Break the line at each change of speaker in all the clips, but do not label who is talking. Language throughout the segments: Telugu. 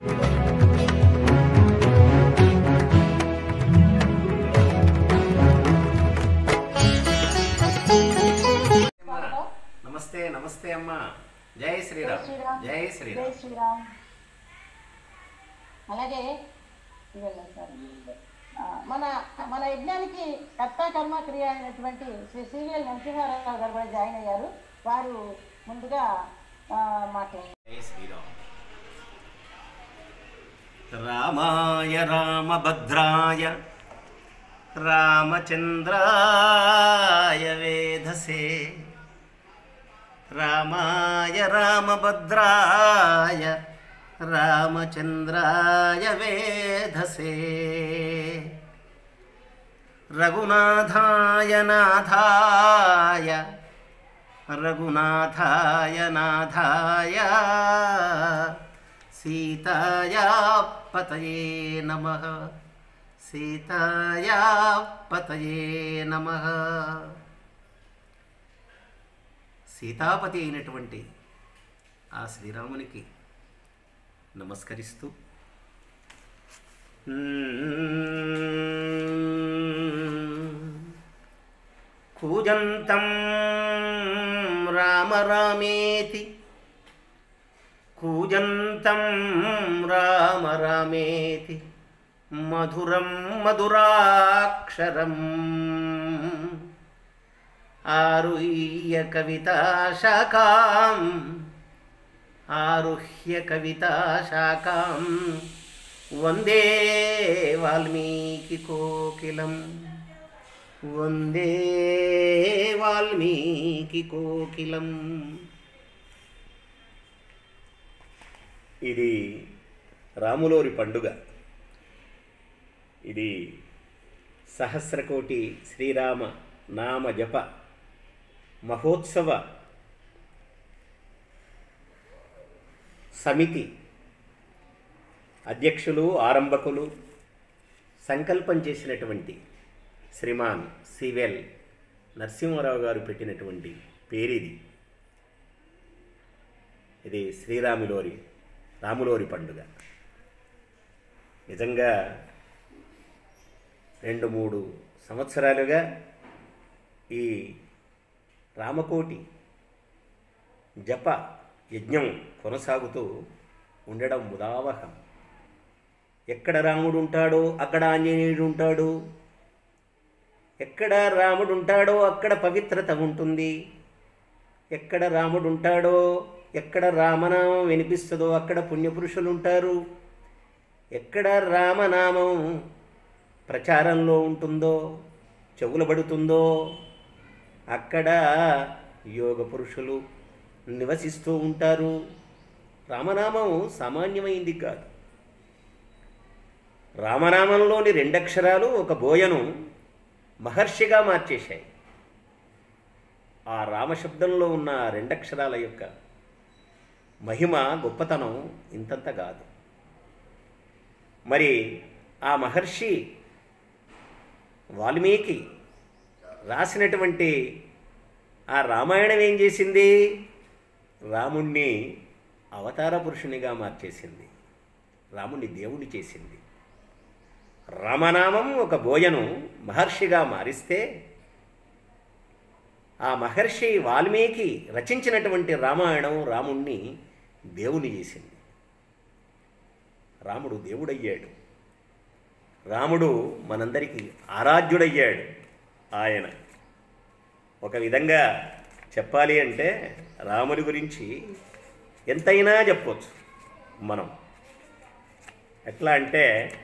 నమస్తే నమస్తే అమ్మా జై శ్రీరామ్
శ్రీరామ్.
జై
జై
శ్రీరామ్
శ్రీరామ్ అలాగే ఇవ్వండి సార్. ఆ, మన మన యజ్ఞానికి కర్త కర్మ క్రియ అయినటువంటి శ్రీ సివిఎల్ నరసింహారావు గారు కూడా జాయిన్ అయ్యారు వారు ముందుగా ఆ, మాట్లాడారు
జై శ్రీరామ్ రామాయ రామభద్రాయ రామచంద్రాయ వేధసే రామాయ రామభద్రాయ రామచంద్రాయ వేధసే రఘునాథాయ నాథాయ రఘునాథాయ నాథాయ సీతాయా పతయే నమ సీతాయా పతయే నమ సీతాపతి అయినటువంటి ఆ శ్రీరామునికి నమస్కరిస్తూ కూజంతం రామ రామేతి కూజంతం రామ రామేతి మధురం మధురాక్షరం ఆరుహ్య కవితాశాఖాం ఆరుహ్య కవితాశాఖాం వందే వాల్మీకి కోకిలం వందే వాల్మీకి కోకిలం ఇది రాములోరి పండుగ ఇది సహస్రకోటి శ్రీరామ నామ జప మహోత్సవ సమితి అధ్యక్షులు ఆరంభకులు సంకల్పం చేసినటువంటి శ్రీమాన్ సివెల్ నరసింహారావు గారు పెట్టినటువంటి పేరిది ఇది శ్రీరాములోరి రాములోరి పండుగ నిజంగా రెండు మూడు సంవత్సరాలుగా ఈ రామకోటి జప యజ్ఞం కొనసాగుతూ ఉండడం ముదావహం ఎక్కడ రాముడు ఉంటాడో అక్కడ ఆంజనేయుడు ఉంటాడు ఎక్కడ రాముడు ఉంటాడో అక్కడ పవిత్రత ఉంటుంది ఎక్కడ రాముడు ఉంటాడో ఎక్కడ రామనామం వినిపిస్తుందో అక్కడ పుణ్యపురుషులు ఉంటారు ఎక్కడ రామనామం ప్రచారంలో ఉంటుందో చెవులబడుతుందో అక్కడ యోగ పురుషులు నివసిస్తూ ఉంటారు రామనామం సామాన్యమైంది కాదు రామనామంలోని రెండక్షరాలు ఒక బోయను మహర్షిగా మార్చేశాయి ఆ రామశబ్దంలో ఉన్న ఆ రెండక్షరాల యొక్క మహిమ గొప్పతనం ఇంతంత కాదు మరి ఆ మహర్షి వాల్మీకి రాసినటువంటి ఆ రామాయణం ఏం చేసింది రాముణ్ణి అవతార పురుషునిగా మార్చేసింది రాముణ్ణి దేవుణ్ణి చేసింది రామనామం ఒక బోయను మహర్షిగా మారిస్తే ఆ మహర్షి వాల్మీకి రచించినటువంటి రామాయణం రాముణ్ణి దేవుని చేసింది రాముడు దేవుడయ్యాడు రాముడు మనందరికీ ఆరాధ్యుడయ్యాడు ఆయన ఒక విధంగా చెప్పాలి అంటే రాముడి గురించి ఎంతైనా చెప్పొచ్చు మనం ఎట్లా అంటే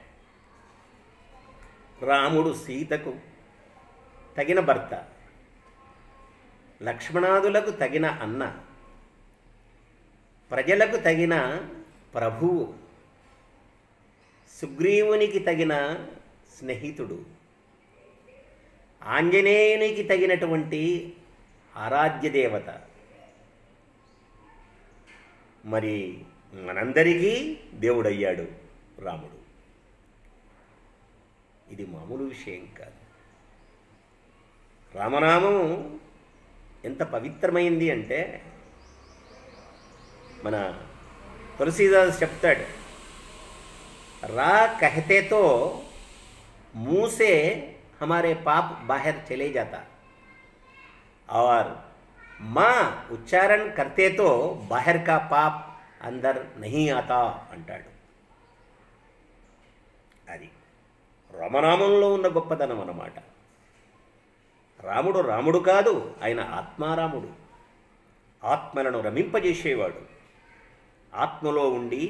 రాముడు సీతకు తగిన భర్త లక్ష్మణాదులకు తగిన అన్న ప్రజలకు తగిన ప్రభువు సుగ్రీవునికి తగిన స్నేహితుడు ఆంజనేయునికి తగినటువంటి ఆరాధ్య దేవత మరి మనందరికీ దేవుడయ్యాడు రాముడు ఇది మామూలు విషయం కాదు రామనామం ఎంత పవిత్రమైంది అంటే మన తులసీదాస్ చెప్తాడు रा कहते तो मुंह से हमारे पाप बाहर चले जाता और माँ उच्चारण करते तो बाहर का पाप अंदर नहीं आता అంటాడు అది రమనామంలో ఉన్న గొప్పతనం అన్నమాట రాముడు రాముడు కాదు ఆయన ఆత్మారాముడు ఆత్మలను రమింపజేసేవాడు ఆత్మలో ఉండి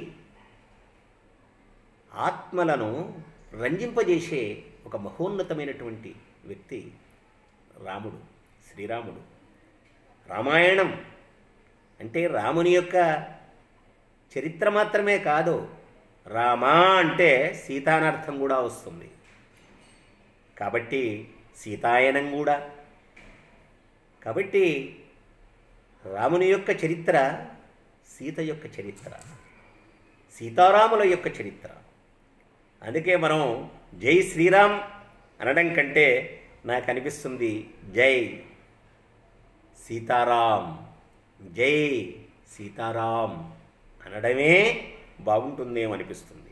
ఆత్మలను రంజింపజేసే ఒక మహోన్నతమైనటువంటి వ్యక్తి రాముడు శ్రీరాముడు రామాయణం అంటే రాముని యొక్క చరిత్ర మాత్రమే కాదు రామా అంటే సీతానర్థం కూడా వస్తుంది కాబట్టి సీతాయనం కూడా కాబట్టి రాముని యొక్క చరిత్ర సీత యొక్క చరిత్ర సీతారాముల యొక్క చరిత్ర అందుకే మనం జై శ్రీరామ్ అనడం కంటే నాకు అనిపిస్తుంది జై సీతారాం జై సీతారాం అనడమే బాగుంటుందేమో అనిపిస్తుంది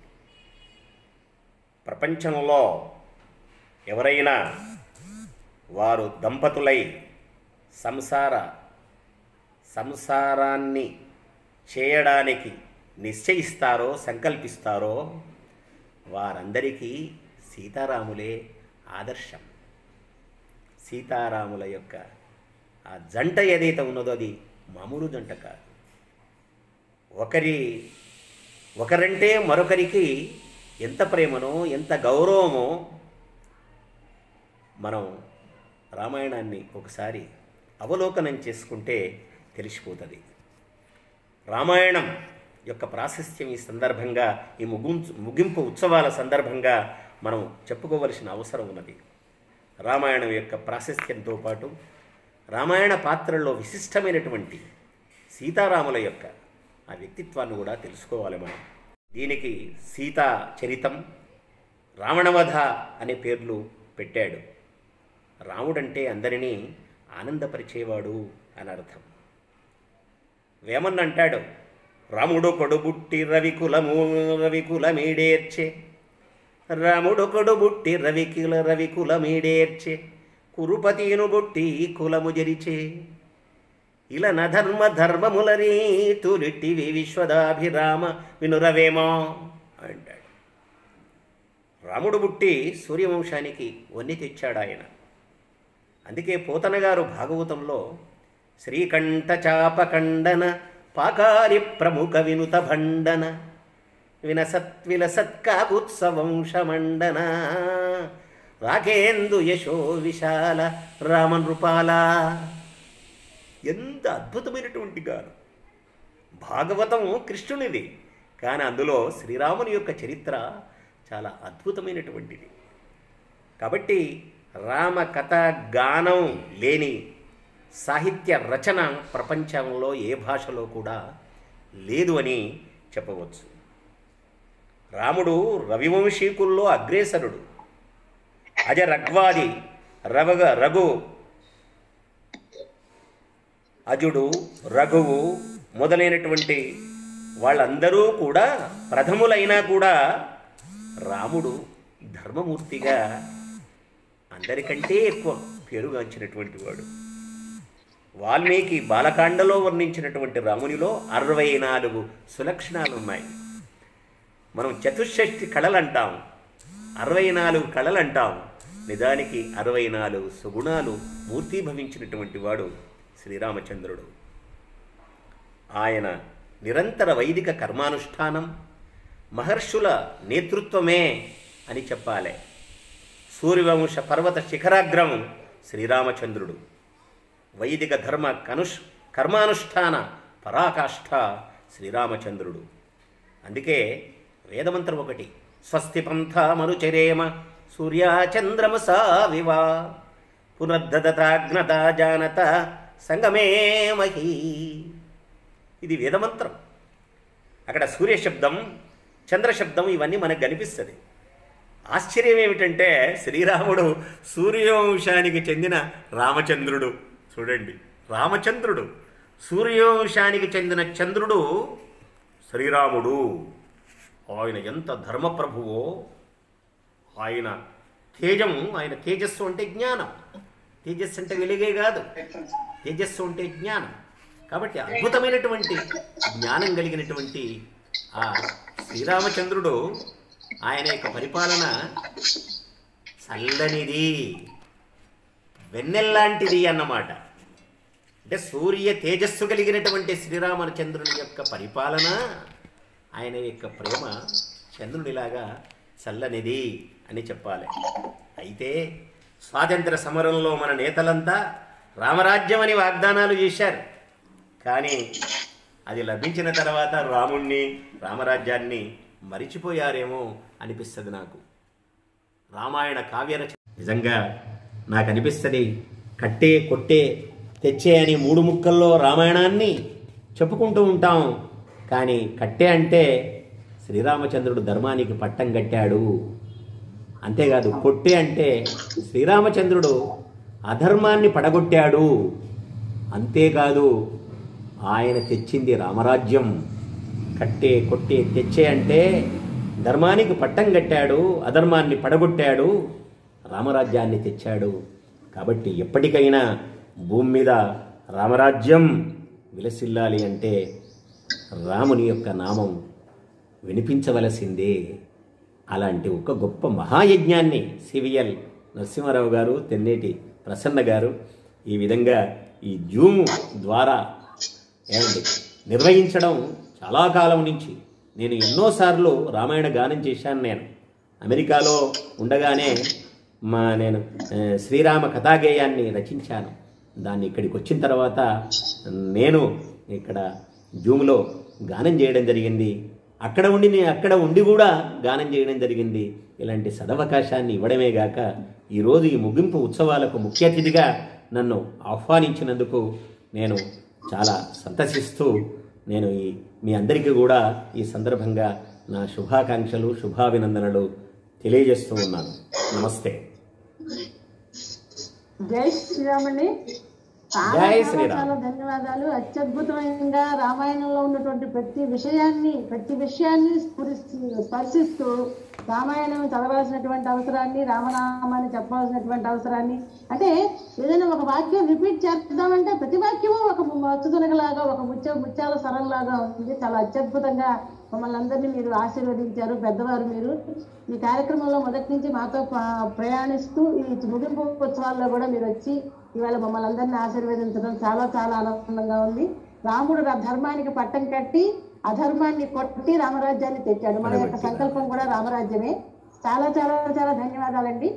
ప్రపంచంలో ఎవరైనా వారు దంపతులై సంసార సంసారాన్ని చేయడానికి నిశ్చయిస్తారో సంకల్పిస్తారో వారందరికీ సీతారాములే ఆదర్శం సీతారాముల యొక్క ఆ జంట ఏదైతే ఉన్నదో అది మామూలు జంట కాదు ఒకరి ఒకరంటే మరొకరికి ఎంత ప్రేమనో ఎంత గౌరవమో మనం రామాయణాన్ని ఒకసారి అవలోకనం చేసుకుంటే తెలిసిపోతుంది రామాయణం యొక్క ప్రాశస్త్యం ఈ సందర్భంగా ఈ ముగించు ముగింపు ఉత్సవాల సందర్భంగా మనం చెప్పుకోవలసిన అవసరం ఉన్నది రామాయణం యొక్క ప్రాశస్త్యంతో పాటు రామాయణ పాత్రల్లో విశిష్టమైనటువంటి సీతారాముల యొక్క ఆ వ్యక్తిత్వాన్ని కూడా తెలుసుకోవాలి మనం దీనికి సీతా చరితం రావణవధ అనే పేర్లు పెట్టాడు రాముడంటే అందరినీ ఆనందపరిచేవాడు అని అర్థం వేమన్న అంటాడు రాముడు కొడుబుట్టి రవికులము రవికులమీడేర్చే రాముడు కొడుబుట్టి రవికుల రవికులమీడేర్చే కురుపతిను బుట్టి కులము జరిచే ఇలా నధర్మ ధర్మముల రీతులిట్టివి విశ్వదాభిరామ వినురవేమో అంటాడు రాముడు బుట్టి సూర్యవంశానికి వన్ని తెచ్చాడు ఆయన అందుకే పోతన గారు భాగవతంలో శ్రీకంఠ చాపకండన పాకారి ప్రముఖ వినుత భండన వినసత్విలసత్కాకుత్సవంశమండన రాకేందు యశో విశాల రామనృపాల ఎంత అద్భుతమైనటువంటి గారు భాగవతం కృష్ణునిది కానీ అందులో శ్రీరాముని యొక్క చరిత్ర చాలా అద్భుతమైనటువంటిది కాబట్టి రామ కథ గానం లేని సాహిత్య రచన ప్రపంచంలో ఏ భాషలో కూడా లేదు అని చెప్పవచ్చు రాముడు రవివంశీకుల్లో అగ్రేసరుడు అజ రగ్వాది రవగ రఘు అజుడు రఘువు మొదలైనటువంటి వాళ్ళందరూ కూడా ప్రథములైనా కూడా రాముడు ధర్మమూర్తిగా అందరికంటే ఎక్కువ పేరుగాంచినటువంటి వాడు వాల్మీకి బాలకాండలో వర్ణించినటువంటి రామునిలో అరవై నాలుగు సులక్షణాలు ఉన్నాయి మనం చతుషష్ఠి కళలు అంటాం అరవై నాలుగు కళలు అంటాం నిజానికి అరవై నాలుగు సుగుణాలు మూర్తీభవించినటువంటి వాడు శ్రీరామచంద్రుడు ఆయన నిరంతర వైదిక కర్మానుష్ఠానం మహర్షుల నేతృత్వమే అని చెప్పాలి సూర్యవంశ పర్వత శిఖరాగ్రం శ్రీరామచంద్రుడు వైదిక ధర్మ కనుష్ కర్మానుష్ఠాన పరాకాష్ఠ శ్రీరామచంద్రుడు అందుకే వేదమంత్రం ఒకటి స్వస్తి పంథ మనుచరేమ సూర్యాచంద్రమసా వివా పునర్దతాగ్నత జానత సంగమే మహీ ఇది వేదమంత్రం అక్కడ సూర్యశబ్దం చంద్రశబ్దం ఇవన్నీ మనకు కనిపిస్తుంది ఆశ్చర్యం ఏమిటంటే శ్రీరాముడు సూర్యవంశానికి చెందిన రామచంద్రుడు చూడండి రామచంద్రుడు సూర్యవంశానికి చెందిన చంద్రుడు శ్రీరాముడు ఆయన ఎంత ధర్మప్రభువో ఆయన తేజము ఆయన తేజస్సు అంటే జ్ఞానం తేజస్సు అంటే వెలుగే కాదు తేజస్సు అంటే జ్ఞానం కాబట్టి అద్భుతమైనటువంటి జ్ఞానం కలిగినటువంటి ఆ శ్రీరామచంద్రుడు ఆయన యొక్క పరిపాలన చల్లనిది వెన్నెల్లాంటిది అన్నమాట అంటే సూర్య తేజస్సు కలిగినటువంటి శ్రీరామచంద్రుని యొక్క పరిపాలన ఆయన యొక్క ప్రేమ చంద్రునిలాగా చల్లనిది అని చెప్పాలి అయితే స్వాతంత్ర సమరంలో మన నేతలంతా రామరాజ్యం అని వాగ్దానాలు చేశారు కానీ అది లభించిన తర్వాత రాముణ్ణి రామరాజ్యాన్ని మరిచిపోయారేమో అనిపిస్తుంది నాకు రామాయణ కావ్యరచ నిజంగా నాకు అనిపిస్తుంది కట్టే కొట్టే తెచ్చే అని మూడు ముక్కల్లో రామాయణాన్ని చెప్పుకుంటూ ఉంటాం కానీ కట్టే అంటే శ్రీరామచంద్రుడు ధర్మానికి పట్టం కట్టాడు అంతేకాదు కొట్టే అంటే శ్రీరామచంద్రుడు అధర్మాన్ని పడగొట్టాడు అంతేకాదు ఆయన తెచ్చింది రామరాజ్యం కట్టే కొట్టే తెచ్చే అంటే ధర్మానికి పట్టం కట్టాడు అధర్మాన్ని పడగొట్టాడు రామరాజ్యాన్ని తెచ్చాడు కాబట్టి ఎప్పటికైనా భూమి మీద రామరాజ్యం విలసిల్లాలి అంటే రాముని యొక్క నామం వినిపించవలసిందే అలాంటి ఒక గొప్ప మహాయజ్ఞాన్ని సివిఎల్ నరసింహారావు గారు తెన్నేటి ప్రసన్న గారు ఈ విధంగా ఈ జూమ్ ద్వారా ఏమండి నిర్వహించడం చాలా కాలం నుంచి నేను ఎన్నోసార్లు రామాయణ గానం చేశాను నేను అమెరికాలో ఉండగానే మా నేను ఆ, శ్రీరామ కథాగేయాన్ని రచించాను దాన్ని ఇక్కడికి వచ్చిన తర్వాత నేను ఇక్కడ జూమ్లో గానం చేయడం జరిగింది అక్కడ ఉండి నేను అక్కడ ఉండి కూడా గానం చేయడం జరిగింది ఇలాంటి సదవకాశాన్ని ఇవ్వడమే గాక ఈరోజు ఈ ముగింపు ఉత్సవాలకు ముఖ్య అతిథిగా నన్ను ఆహ్వానించినందుకు నేను చాలా సంతసిస్తూ నేను ఈ మీ అందరికీ కూడా ఈ సందర్భంగా నా శుభాకాంక్షలు శుభాభినందనలు తెలియజేస్తూ ఉన్నాను నమస్తే
జై శ్రీరామండి చాలా
జై
చాలా
శ్రీరామ్.
చాలా ధన్యవాదాలు అత్యద్భుతమైన రామాయణంలో ఉన్నటువంటి ప్రతి విషయాన్ని ప్రతి విషయాన్ని స్ఫురిస్తూ స్పర్శిస్తూ రామాయణం చదవాల్సినటువంటి అవసరాన్ని రామనామాన్ని చెప్పాల్సినటువంటి అవసరాన్ని అంటే ఏదైనా ఒక వాక్యం రిపీట్ చేద్దామంటే ప్రతి వాక్యము ఒక మచ్చుతునగలాగా ఒక ముత్య ముత్యాల సరంలాగా ఉంది చాలా అత్యద్భుతంగా మమ్మల్ని అందరినీ మీరు ఆశీర్వదించారు పెద్దవారు మీరు ఈ కార్యక్రమంలో మొదటి నుంచి మాతో ప- ప్రయాణిస్తూ ఈ ముగింపు ఉత్సవాల్లో కూడా మీరు వచ్చి ఇవాళ మమ్మల్ని అందరినీ ఆశీర్వదించడం చాలా చాలా ఆనందంగా ఉంది రాముడు రా- ధర్మానికి పట్టం కట్టి అధర్మాన్ని కొట్టి రామరాజ్యాన్ని తెచ్చాడు మన యొక్క సంకల్పం కూడా రామరాజ్యమే చాలా చాలా చాలా ధన్యవాదాలండి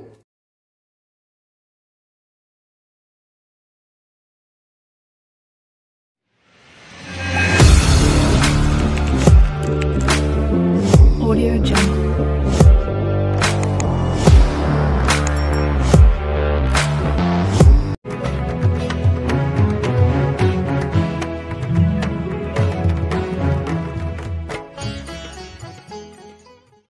Audio Jungle.